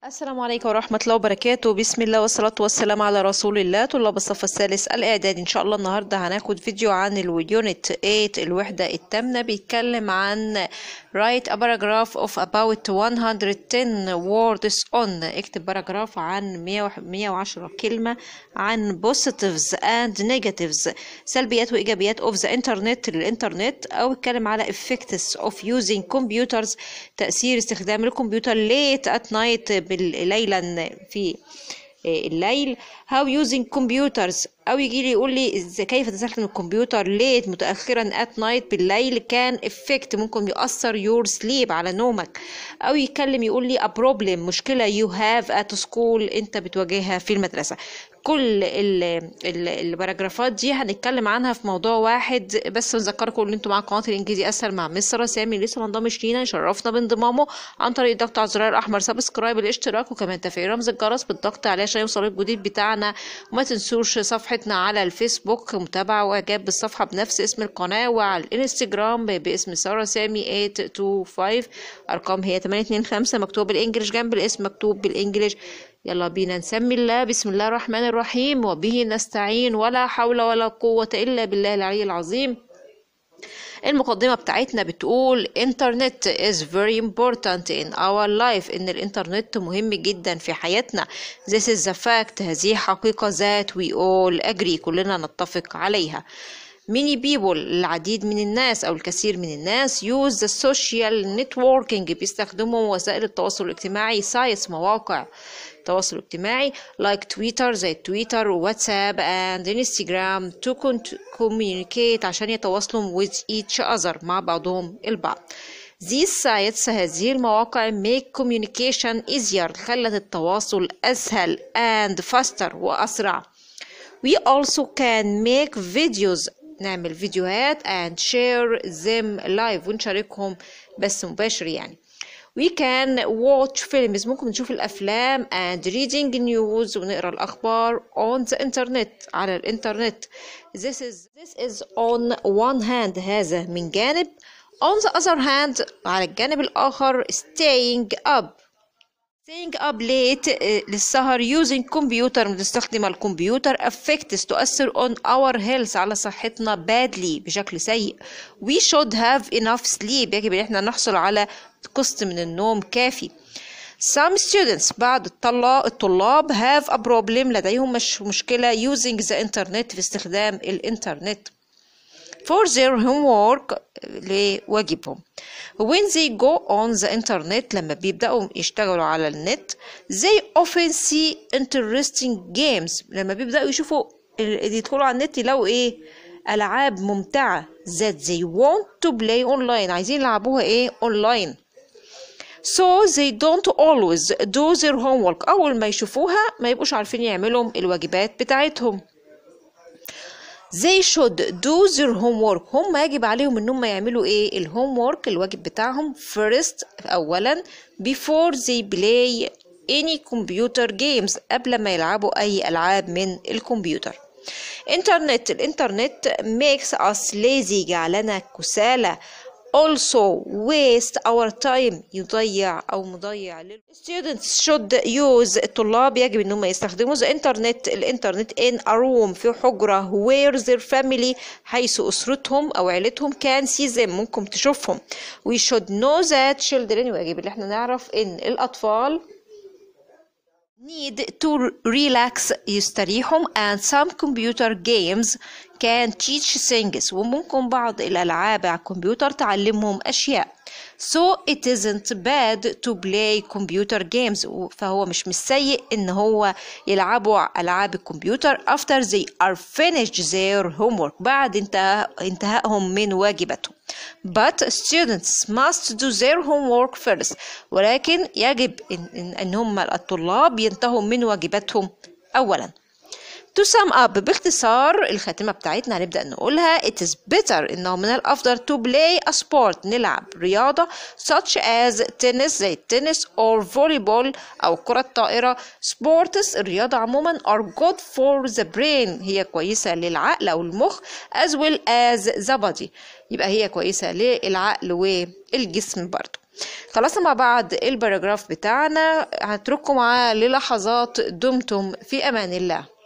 السلام عليكم ورحمة الله وبركاته بسم الله والصلاة والسلام على رسول الله طلاب الصف الثالث الإعدادي إن شاء الله النهاردة هناخد فيديو عن اليونت 8 الوحدة الثامنة بيتكلم عن write a paragraph of about 110 words on اكتب باراجراف عن 100 110 كلمة عن positives and negatives سلبيات وإيجابيات of the internet للإنترنت أو اتكلم على effects of using computers تأثير استخدام الكمبيوتر late at night ليلا في الليل how using computers او يجي لي يقول لي إز- كيف تستخدم الكمبيوتر late متاخرا at night بالليل كان effect ممكن يؤثر your sleep على نومك او يتكلم يقول لي a problem مشكله you have at school انت بتواجهها في المدرسه كل ال ال الباراجرافات دي هنتكلم عنها في موضوع واحد بس نذكركم ان انتوا مع قناه الانجليزي اسهل مع مستر سامي لسه ما انضمش لينا شرفنا بانضمامه عن طريق الضغط على الزرار الاحمر سبسكرايب الاشتراك وكمان تفعيل رمز الجرس بالضغط عليه عشان يوصل الجديد بتاعنا وما تنسوش صفحتنا على الفيسبوك متابعه واعجاب بالصفحه بنفس اسم القناه وعلى الانستجرام ب- باسم ساره سامي 825 ارقام هي 825 مكتوب بالانجلش جنب الاسم مكتوب بالانجلش يلا بينا نسمي الله بسم الله الرحمن الرحيم وبه نستعين ولا حول ولا قوة إلا بالله العلي العظيم المقدمة بتاعتنا بتقول internet is very important in our life إن الإنترنت مهم جدا في حياتنا this is a fact هذه حقيقة ذات we all agree كلنا نتفق عليها many people العديد من الناس أو الكثير من الناس use the social networking بيستخدموا وسائل التواصل الاجتماعي sites مواقع التواصل الاجتماعي like تويتر زي تويتر وواتساب and انستجرام to con- communicate عشان يتواصلوا with each other مع بعضهم البعض These sites هذه المواقع make communication easier خلت التواصل أسهل and faster وأسرع We also can make videos نعمل فيديوهات and share them live ونشاركهم بث مباشر يعني We can watch films ممكن نشوف الأفلام and reading news ونقرأ الأخبار on the internet على الإنترنت This is this is on one hand هذا من جانب on the other hand على الجانب الآخر staying up staying up late آه، للسهر using computer بنستخدم الكمبيوتر affects تؤثر on our health على صحتنا badly بشكل سيء we should have enough sleep يجب ان احنا نحصل على قسط من النوم كافي some students بعض الطلاب الطلاب have a problem لديهم مش مشكلة using the internet في استخدام الانترنت for their homework لواجبهم when they go on the internet لما بيبدأوا يشتغلوا على النت they often see interesting games لما بيبدأوا يشوفوا ال- يدخلوا على النت يلاقوا ايه ألعاب ممتعة that they want to play online عايزين يلعبوها ايه online so they don't always do their homework أول ما يشوفوها ما يبقوش عارفين يعملوا الواجبات بتاعتهم they should do their homework هم يجب عليهم ان هم يعملوا ايه الهوم ورك الواجب بتاعهم first اولا before they play any computer games قبل ما يلعبوا اي العاب من الكمبيوتر انترنت الانترنت makes us lazy جعلنا كسالى also waste our time يضيع او مضيع لل students should use الطلاب يجب ان هم يستخدموا the internet الانترنت in a room في حجرة where their family حيث اسرتهم او عيلتهم can see them ممكن تشوفهم we should know that children ويجب ان احنا نعرف ان الاطفال need to relax يستريحهم and some computer games can teach things وممكن بعض الألعاب على الكمبيوتر تعلمهم أشياء so it isn't bad to play computer games فهو مش مش سيء إن هو يلعبوا ألعاب الكمبيوتر after they are finished their homework بعد انتهاء انتهائهم من واجباتهم but students must do their homework first ولكن يجب إن, إن, إن هم الطلاب ينتهوا من واجباتهم أولا To sum up باختصار الخاتمة بتاعتنا هنبدأ نقولها it is better إنه من الأفضل to play a sport نلعب رياضة such as tennis زي التنس or volleyball أو كرة الطائرة sports الرياضة عموما are good for the brain هي كويسة للعقل أو المخ as well as the body يبقى هي كويسة للعقل والجسم برضه خلصنا مع بعض الباراجراف بتاعنا هترككم معاه للحظات دمتم في أمان الله